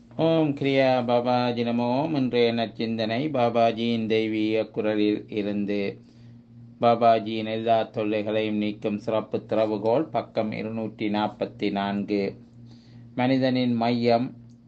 ஓம் கிரியா பாபாஜி நமோ இன்றைய நச்சிந்தனை பாபாஜியின் தெய்வீக குரலில் இருந்து பாபாஜியின் எல்லா தொல்லைகளையும் நீக்கும் சிறப்பு திறவுகோல் பக்கம் இருநூற்றி நாற்பத்தி நான்கு மனிதனின் மையம்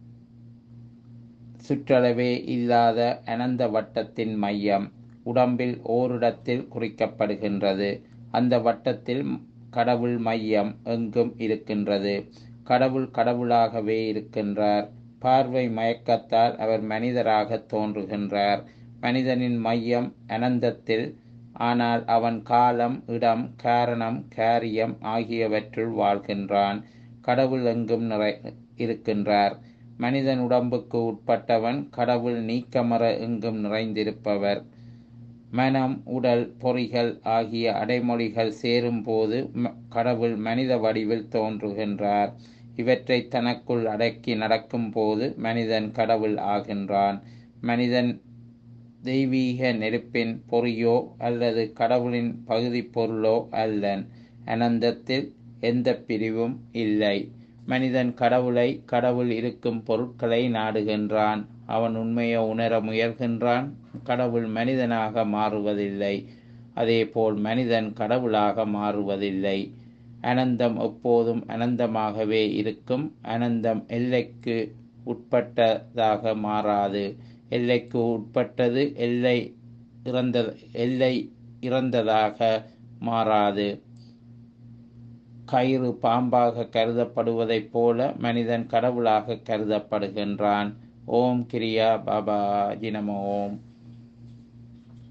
சுற்றளவே இல்லாத அனந்த வட்டத்தின் மையம் உடம்பில் ஓரிடத்தில் குறிக்கப்படுகின்றது அந்த வட்டத்தில் கடவுள் மையம் எங்கும் இருக்கின்றது கடவுள் கடவுளாகவே இருக்கின்றார் பார்வை மயக்கத்தால் அவர் மனிதராக தோன்றுகின்றார் மனிதனின் மையம் அனந்தத்தில் ஆனால் அவன் காலம் இடம் காரணம் காரியம் ஆகியவற்றுள் வாழ்கின்றான் கடவுள் எங்கும் நிறை இருக்கின்றார் மனிதன் உடம்புக்கு உட்பட்டவன் கடவுள் நீக்கமர எங்கும் நிறைந்திருப்பவர் மனம் உடல் பொறிகள் ஆகிய அடைமொழிகள் சேரும்போது கடவுள் மனித வடிவில் தோன்றுகின்றார் இவற்றை தனக்குள் அடக்கி நடக்கும்போது மனிதன் கடவுள் ஆகின்றான் மனிதன் தெய்வீக நெருப்பின் பொறியோ அல்லது கடவுளின் பகுதி பொருளோ அல்லன் அனந்தத்தில் எந்த பிரிவும் இல்லை மனிதன் கடவுளை கடவுள் இருக்கும் பொருட்களை நாடுகின்றான் அவன் உண்மையை உணர முயல்கின்றான் கடவுள் மனிதனாக மாறுவதில்லை அதேபோல் மனிதன் கடவுளாக மாறுவதில்லை அனந்தம் எப்போதும் அனந்தமாகவே இருக்கும் அனந்தம் எல்லைக்கு உட்பட்டதாக மாறாது எல்லைக்கு உட்பட்டது எல்லை இறந்த எல்லை இறந்ததாக மாறாது கயிறு பாம்பாக கருதப்படுவதைப் போல மனிதன் கடவுளாக கருதப்படுகின்றான் ஓம் கிரியா பாபா ஜினமோ ஓம்